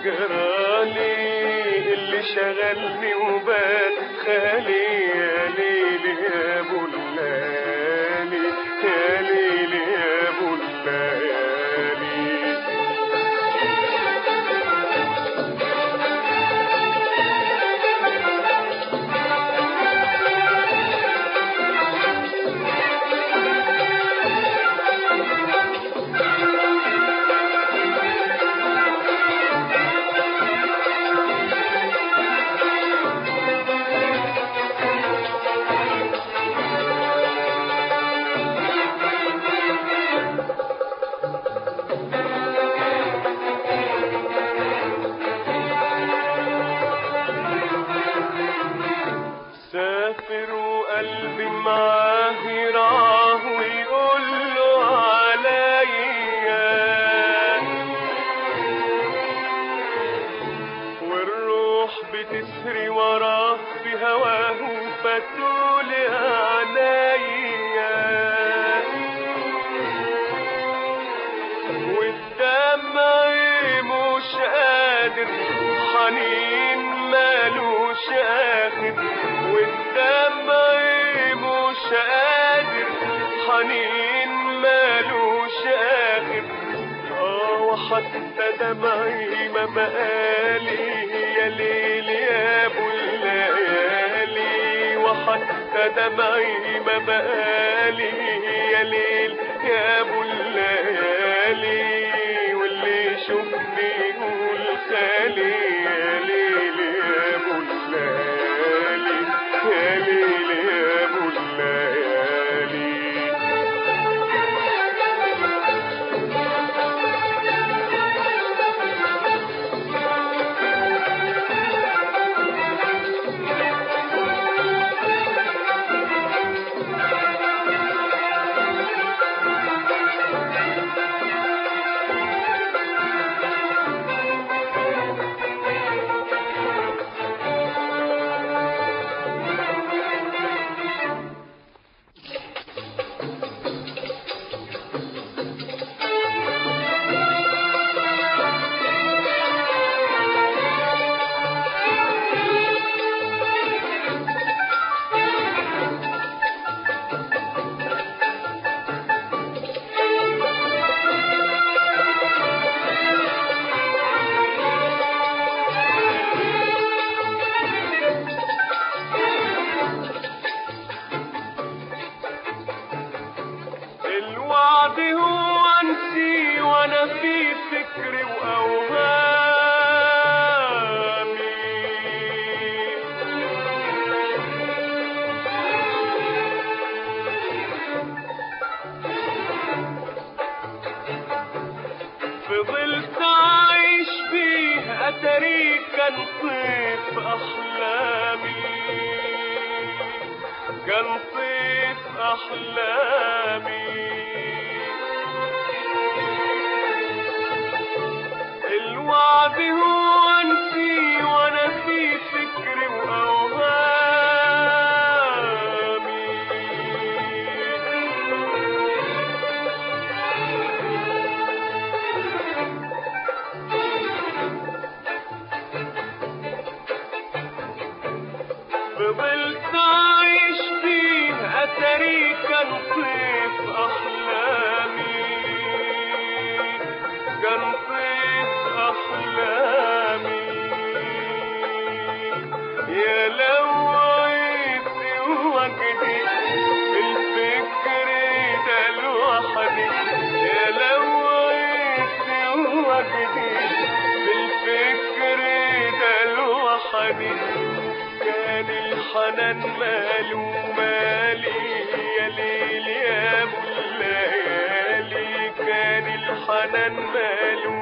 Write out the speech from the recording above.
جرالي اللي شغلني وبات خالي يا ليلي يا ابو الليالي يا ليلي يا ابو الليالي سافر وقلبي معاه يراه ويقول له عليا والروح بتسري وراه في هواه فتقول عليا والدمع مش قادر حنين مالوش اخر والدمع مش قادر حنين مالوش اخر اه وحتى دمعي ما بقالي يا ليل يا ابو الليالي وحتى دمعي ما بقالي يا ليل يا ابو الليالي واللي يشوفني يقول خالي يا ليل يا ابو الليالي يا ليل يا ابو الليالي الوعد هو انسي وانا في فكري واوهامي فضلت عايش فيه اتاري كان طيف احلامي كان طيف احلامي الوعد هو انسي وانا في فكري واوهامي فضلت عايش فيه اتاري كان طيف احلامي كان طيف احلامي يا لو عيت وجدي في الفكر ده لوحدي يا لو عيت وجدي في الفكر ده لوحدي كان الحنان ماله مالي يا ليل يا ابو الليالي كان الحنان ماله